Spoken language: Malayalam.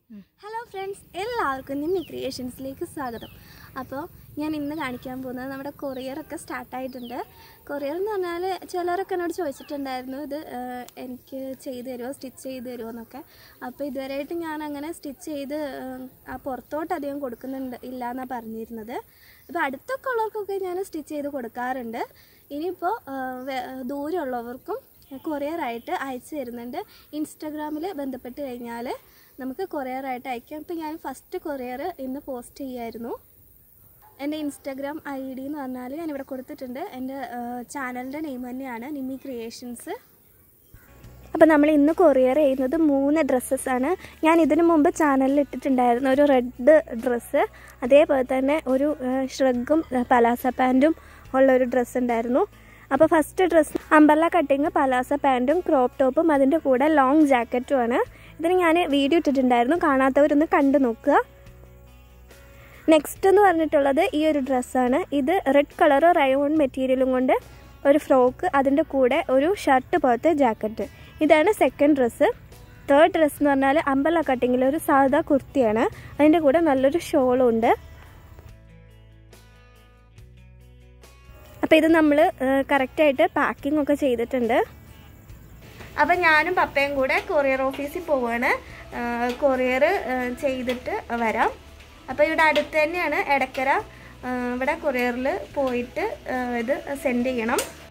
ഹലോ ഫ്രണ്ട്സ് എല്ലാവർക്കും നിമ്മി ക്രിയേഷൻസിലേക്ക് സ്വാഗതം അപ്പോൾ ഞാൻ ഇന്ന് കാണിക്കാൻ പോകുന്നത് നമ്മുടെ കൊറിയറൊക്കെ സ്റ്റാർട്ടായിട്ടുണ്ട് കൊറിയർ എന്ന് പറഞ്ഞാൽ ചിലരൊക്കെ എന്നോട് ചോദിച്ചിട്ടുണ്ടായിരുന്നു ഇത് ആ, എനിക്ക് ചെയ്ത് തരുമോ സ്റ്റിച്ച് ചെയ്ത് തരുമോ എന്നൊക്കെ അപ്പോൾ ഇതുവരെയായിട്ട് ഞാൻ അങ്ങനെ സ്റ്റിച്ച് ചെയ്ത് ആ, ആ പുറത്തോട്ട് അധികം കൊടുക്കുന്നുണ്ട് ഇല്ല എന്നാണ് പറഞ്ഞിരുന്നത് ഇപ്പോൾ അടുത്തൊക്കെ ഉള്ളവർക്കൊക്കെ ഞാൻ സ്റ്റിച്ച് ചെയ്ത് കൊടുക്കാറുണ്ട് ഇനിയിപ്പോൾ ദൂരമുള്ളവർക്കും കൊറിയറായിട്ട് അയച്ചു തരുന്നുണ്ട് ഇൻസ്റ്റാഗ്രാമിൽ ബന്ധപ്പെട്ട് കഴിഞ്ഞാൽ നമുക്ക് കൊറിയറായിട്ട് അയക്കാം ഇപ്പം ഞാൻ ഫസ്റ്റ് കൊറിയർ ഇന്ന് പോസ്റ്റ് ചെയ്യായിരുന്നു എൻ്റെ ഇൻസ്റ്റാഗ്രാം ഐ ഡി എന്ന് പറഞ്ഞാൽ ഞാനിവിടെ കൊടുത്തിട്ടുണ്ട് എൻ്റെ ചാനലിൻ്റെ നെയിം തന്നെയാണ് നിമ്മി ക്രിയേഷൻസ് അപ്പോൾ നമ്മൾ ഇന്ന് കൊറിയർ ചെയ്യുന്നത് മൂന്ന് ഡ്രസ്സസ് ആണ് ഞാൻ ഇതിനു മുമ്പ് ചാനലിൽ ഇട്ടിട്ടുണ്ടായിരുന്നു ഒരു റെഡ് ഡ്രസ്സ് അതേപോലെ തന്നെ ഒരു ഷ്രഗും പലാസ പാൻറ്റും ഉള്ളൊരു ഡ്രസ്സ് ഉണ്ടായിരുന്നു അപ്പോൾ first dress umbrella cutting palazzo പാൻറ്റും ക്രോപ്പ് ടോപ്പും അതിൻ്റെ കൂടെ ലോങ് ജാക്കറ്റുമാണ് ഇതിന് ഞാൻ വീഡിയോ ഇട്ടിട്ടുണ്ടായിരുന്നു കാണാത്തവരൊന്ന് കണ്ടു നോക്കുക നെക്സ്റ്റ് എന്ന് പറഞ്ഞിട്ടുള്ളത് ഈ ഒരു ഡ്രസ്സാണ് ഇത് റെഡ് കളറോ റയോൺ മെറ്റീരിയലും കൊണ്ട് ഒരു ഫ്രോക്ക് അതിൻ്റെ കൂടെ ഒരു ഷർട്ട് പോലത്തെ ജാക്കറ്റ് ഇതാണ് സെക്കൻഡ് ഡ്രസ്സ് തേർഡ് ഡ്രസ്സ് എന്ന് പറഞ്ഞാൽ അമ്പല കട്ടിങ്ങിൽ ഒരു സാധാ കുർത്തിയാണ് അതിൻ്റെ കൂടെ നല്ലൊരു ഷോളും ഉണ്ട് അപ്പോൾ ഇത് നമ്മൾ കറക്റ്റായിട്ട് പാക്കിംഗ് ഒക്കെ ചെയ്തിട്ടുണ്ട് അപ്പം ഞാനും പപ്പയും കൂടെ കൊറിയർ ഓഫീസിൽ പോവുകയാണ് കൊറിയർ ചെയ്തിട്ട് വരാം അപ്പോൾ ഇവിടെ അടുത്ത് തന്നെയാണ് എടക്കര ആ, ഇവിടെ കൊറിയറിൽ പോയിട്ട് ആ, ഇത് സെൻഡ് ചെയ്യണം